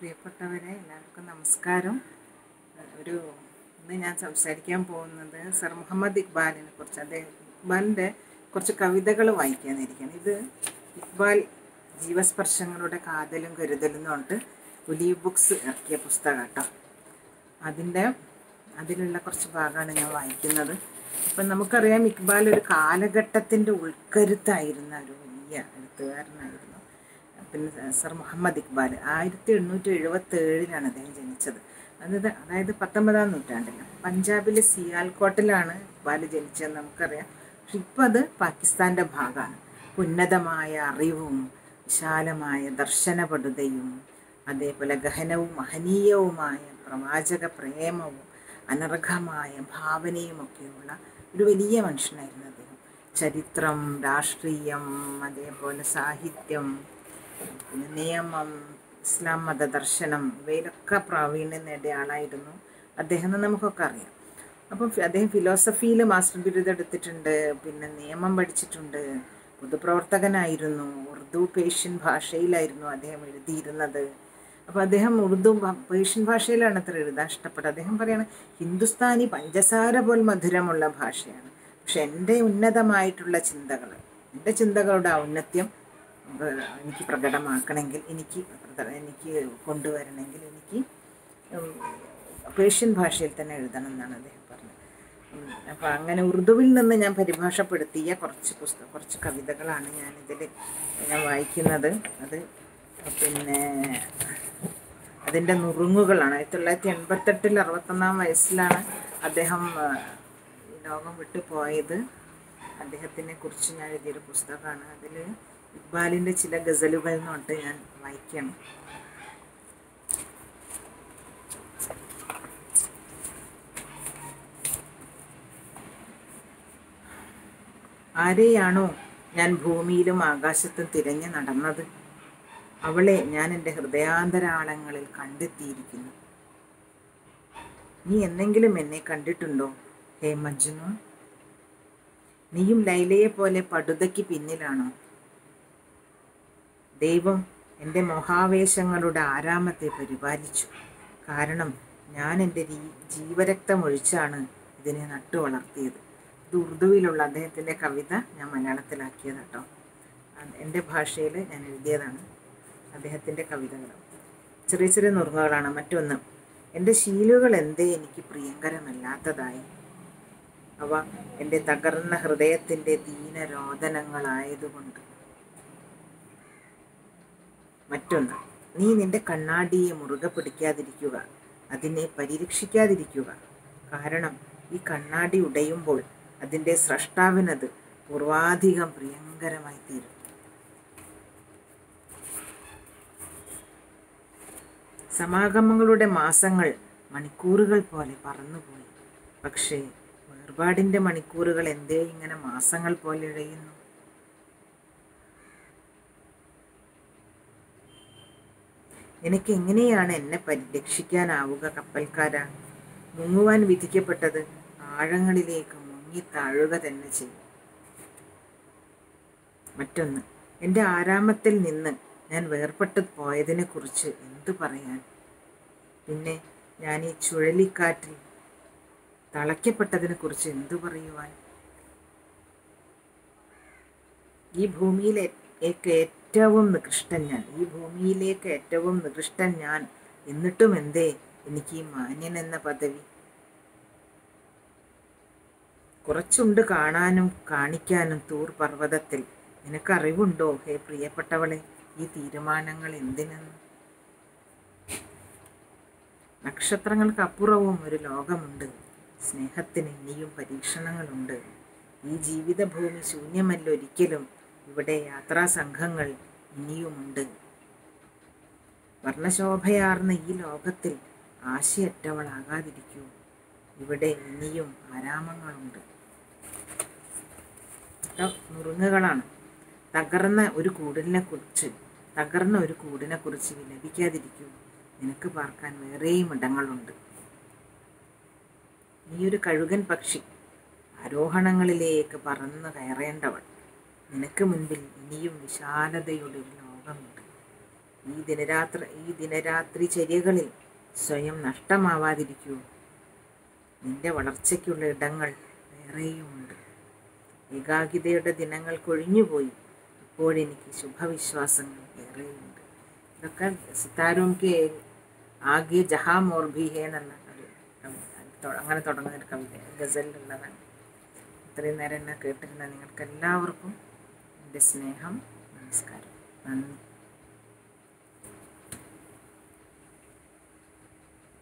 പ്രിയപ്പെട്ടവരെ എല്ലാവർക്കും നമസ്കാരം ഒരു ഇന്ന് ഞാൻ സംസാരിക്കാൻ പോകുന്നത് സർ മുഹമ്മദ് ഇക്ബാലിനെ കുറിച്ച് അദ്ദേഹം ഇക്ബാലിൻ്റെ കുറച്ച് കവിതകൾ വായിക്കാനിരിക്കുകയാണ് ഇത് ഇക്ബാൽ ജീവസ്പർശങ്ങളുടെ കാതലും കരുതലും എന്ന് പറഞ്ഞിട്ട് പുലിയ ബുക്സ് ഇറക്കിയ പുസ്തകം കേട്ടോ അതിൻ്റെ അതിലുള്ള കുറച്ച് ഭാഗമാണ് ഞാൻ വായിക്കുന്നത് അപ്പം നമുക്കറിയാം ഇക്ബാൽ ഒരു കാലഘട്ടത്തിൻ്റെ ഉൾക്കരുത്തായിരുന്ന ഒരു വലിയ എഴുത്തുകാരനായിരുന്നു പിന്നെ സർ മുഹമ്മദ് ഇക്ബാൽ ആയിരത്തി എണ്ണൂറ്റി എഴുപത്തി ഏഴിലാണ് അദ്ദേഹം ജനിച്ചത് അതായത് അതായത് പത്തൊമ്പതാം നൂറ്റാണ്ടിലാണ് പഞ്ചാബിലെ സിയാൽകോട്ടിലാണ് ഇക്ബാൽ ജനിച്ചതെന്ന് നമുക്കറിയാം പക്ഷെ ഇപ്പം അത് പാകിസ്ഥാൻ്റെ ഭാഗമാണ് ഉന്നതമായ അറിവും വിശാലമായ ദർശനപടുതയും അതേപോലെ ഗഹനവും മഹനീയവുമായ പ്രവാചക പ്രേമവും അനർഘമായ ഭാവനയുമൊക്കെയുള്ള ഒരു വലിയ മനുഷ്യനായിരുന്നു അദ്ദേഹം ചരിത്രം രാഷ്ട്രീയം അതേപോലെ സാഹിത്യം പിന്നെ നിയമം ഇസ്ലാം മതദർശനം ഇവയിലൊക്കെ പ്രാവീണ്യം നേടിയ ആളായിരുന്നു അദ്ദേഹം എന്ന് നമുക്കൊക്കെ അറിയാം അപ്പം ഫി- അദ്ദേഹം ഫിലോസഫിയിൽ മാസ്റ്റർ ബിരുദം എടുത്തിട്ടുണ്ട് പിന്നെ നിയമം പഠിച്ചിട്ടുണ്ട് പൊതുപ്രവർത്തകനായിരുന്നു ഉറുദു പേർഷ്യൻ ഭാഷയിലായിരുന്നു അദ്ദേഹം എഴുതിയിരുന്നത് അപ്പോൾ അദ്ദേഹം ഉറുദു ഭ- പേർഷ്യൻ ഭാഷയിലാണ് അത്ര എഴുതാൻ ഇഷ്ടപ്പെട്ടത് അദ്ദേഹം പറയാണ് ഹിന്ദുസ്ഥാനി പഞ്ചസാര പോൽ മധുരമുള്ള ഭാഷയാണ് പക്ഷെ എൻ്റെ ഉന്നതമായിട്ടുള്ള ചിന്തകൾ എൻ്റെ ചിന്തകളുടെ ഔന്നത്യം ഏഹ്, എനിക്ക് പ്രകടമാക്കണമെങ്കിൽ എനിക്ക് പ്രത- എനിക്ക് കൊണ്ടുവരണമെങ്കിൽ എനിക്ക് ഉം, പേർഷ്യൻ ഭാഷയിൽ തന്നെ എഴുതണം എന്നാണ് അദ്ദേഹം പറഞ്ഞത് അപ്പോൾ അങ്ങനെ ഉറുദുവിൽ നിന്ന് ഞാൻ പരിഭാഷപ്പെടുത്തിയ കുറച്ച് പുസ്തകം കുറച്ച് കവിതകളാണ് ഞാനിതിൽ ഞാൻ വായിക്കുന്നത് അത് പിന്നെ അതിൻ്റെ നുറുങ്ങുകളാണ് ആയിരത്തി തൊള്ളായിരത്തി എൺപത്തെട്ടിൽ അറുപത്തൊന്നാം വയസ്സിലാണ് അദ്ദേഹം ആ, ഈ ലോകം വിട്ടു പോയത് അദ്ദേഹത്തിനെ കുറിച്ച് ഞാൻ എഴുതിയൊരു പുസ്തകമാണ് അതിൽ ഇക്ബാലിൻ്റെ ചില ഗസലുകൾ എന്ന് പറഞ്ഞിട്ട് ഞാൻ വായിക്കണം ആരെയാണോ ഞാൻ ഭൂമിയിലും ആകാശത്തും തിരഞ്ഞു നടന്നത് അവളെ ഞാൻ എൻ്റെ ഹൃദയാന്തരാളങ്ങളിൽ കണ്ടെത്തിയിരിക്കുന്നു നീ എന്നെങ്കിലും എന്നെ കണ്ടിട്ടുണ്ടോ ഹേ മജ്നു നീയും ലൈലയെ പോലെ പടുതയ്ക്ക് പിന്നിലാണോ ദൈവം എൻ്റെ മോഹാവേശങ്ങളുടെ ആരാമത്തെ പരിപാലിച്ചു കാരണം ഞാൻ എൻ്റെ രീ- ജീവരക്തം ഒഴിച്ചാണ് ഇതിനെ നട്ടു വളർത്തിയത് ഇത് ഉറുദുവിലുള്ള അദ്ദേഹത്തിൻ്റെ കവിത ഞാൻ മലയാളത്തിലാക്കിയത് കേട്ടോ അത് എൻ്റെ ഭാഷയിൽ ഞാൻ എഴുതിയതാണ് അദ്ദേഹത്തിൻ്റെ കവിതകൾ ചെറിയ ചെറിയ നുറുങ്ങുകളാണ് മറ്റൊന്ന് എൻ്റെ ശീലുകൾ എന്തേ എനിക്ക് പ്രിയങ്കരമല്ലാത്തതായി അവ എൻ്റെ തകർന്ന ഹൃദയത്തിൻ്റെ ദീനരോദനങ്ങളായതുകൊണ്ട് മറ്റൊന്ന് നീ നിന്റെ കണ്ണാടിയെ മുറുകെ പിടിക്കാതിരിക്കുക അതിനെ പരിരക്ഷിക്കാതിരിക്കുക കാരണം ഈ കണ്ണാടി ഉടയുമ്പോൾ അതിൻ്റെ സ്രഷ്ടാവിനത് പൂർവാധികം പ്രിയങ്കരമായി തീരും സമാഗമങ്ങളുടെ മാസങ്ങൾ മണിക്കൂറുകൾ പോലെ പറന്നുപോയി പക്ഷേ വേർപാടിൻ്റെ മണിക്കൂറുകൾ എന്തേ ഇങ്ങനെ മാസങ്ങൾ പോലെ ഇഴയുന്നു നിനക്ക് എങ്ങനെയാണ് എന്നെ പരിരക്ഷിക്കാനാവുക കപ്പൽക്കാര മുങ്ങുവാൻ വിധിക്കപ്പെട്ടത് ആഴങ്ങളിലേക്ക് മുങ്ങി താഴുക തന്നെ ചെയ്യും മറ്റൊന്ന് എൻ്റെ ആരാമത്തിൽ നിന്ന് ഞാൻ വേർപെട്ട് പോയതിനെക്കുറിച്ച് എന്തു പറയാൻ പിന്നെ ഞാൻ ഈ ചുഴലിക്കാറ്റിൽ തളയ്ക്കപ്പെട്ടതിനെക്കുറിച്ച് എന്തു പറയുവാൻ ഈ ഭൂമിയിലേക്ക് ഏറ്റവും നികൃഷ്ടൻ ഞാൻ ഈ ഭൂമിയിലേക്ക് ഏറ്റവും നികൃഷ്ടൻ ഞാൻ എന്നിട്ടും എന്തേ എനിക്ക് ഈ മാന്യൻ എന്ന പദവി കുറച്ചുണ്ട് കാണാനും കാണിക്കാനും തൂർ പർവ്വതത്തിൽ നിനക്കറിവുണ്ടോ ഹേ പ്രിയപ്പെട്ടവളെ ഈ തീരുമാനങ്ങൾ എന്തിനെന്ന് നക്ഷത്രങ്ങൾക്കപ്പുറവും ഒരു ലോകമുണ്ട് സ്നേഹത്തിന് ഇനിയും പരീക്ഷണങ്ങളുണ്ട് ഈ ജീവിതഭൂമി ശൂന്യമല്ല ഒരിക്കലും ഇവിടെ യാത്രാസംഘങ്ങൾ ഇനിയുമുണ്ട് വർണ്ണശോഭയാർന്ന ഈ ലോകത്തിൽ ആശയറ്റവളാകാതിരിക്കൂ ഇവിടെ ഇനിയും ആരാമങ്ങളുണ്ട് ഇതൊക്കെ നുറുങ്ങുകളാണ് തകർന്ന ഒരു കൂടിനെ കുറിച്ച് തകർന്ന ഒരു കൂടിനെ കുറിച്ച് വിലപിക്കാതിരിക്കൂ നിനക്ക് പാർക്കാൻ വേറെയും ഇടങ്ങളുണ്ട് നീ ഒരു കഴുകൻ പക്ഷി ആരോഹണങ്ങളിലേക്ക് പറന്ന് കയറേണ്ടവൾ നിനക്ക് മുൻപിൽ ഇനിയും വിശാലതയുടെ ഒരു ലോകമുണ്ട് ഈ ദിനരാത്രി ഈ ദിനരാത്രി ചര്യകളിൽ സ്വയം നഷ്ടമാവാതിരിക്കൂ നിന്റെ വളർച്ചയ്ക്കുള്ള ഇടങ്ങൾ വേറെയുമുണ്ട് ഏകാകിതയുടെ ദിനങ്ങൾ കൊഴിഞ്ഞുപോയി ഇപ്പോഴെനിക്ക് ശുഭവിശ്വാസങ്ങൾ ഏറെയുണ്ട് ഇതൊക്കെ സിത്താരോം കെ ആകെ ജഹാ മോർ ഭി ഹേ എന്നുള്ള ഒരു കവിത അങ്ങനെ തുടങ്ങുന്ന ഒരു കവിത ഗസലിലുള്ളതാണ് ഇത്രയും നേരം എന്നെ കേട്ടിരുന്ന നിങ്ങൾക്ക് എല്ലാവർക്കും എൻ്റെ സ്നേഹം നമസ്കാരം നന്ദി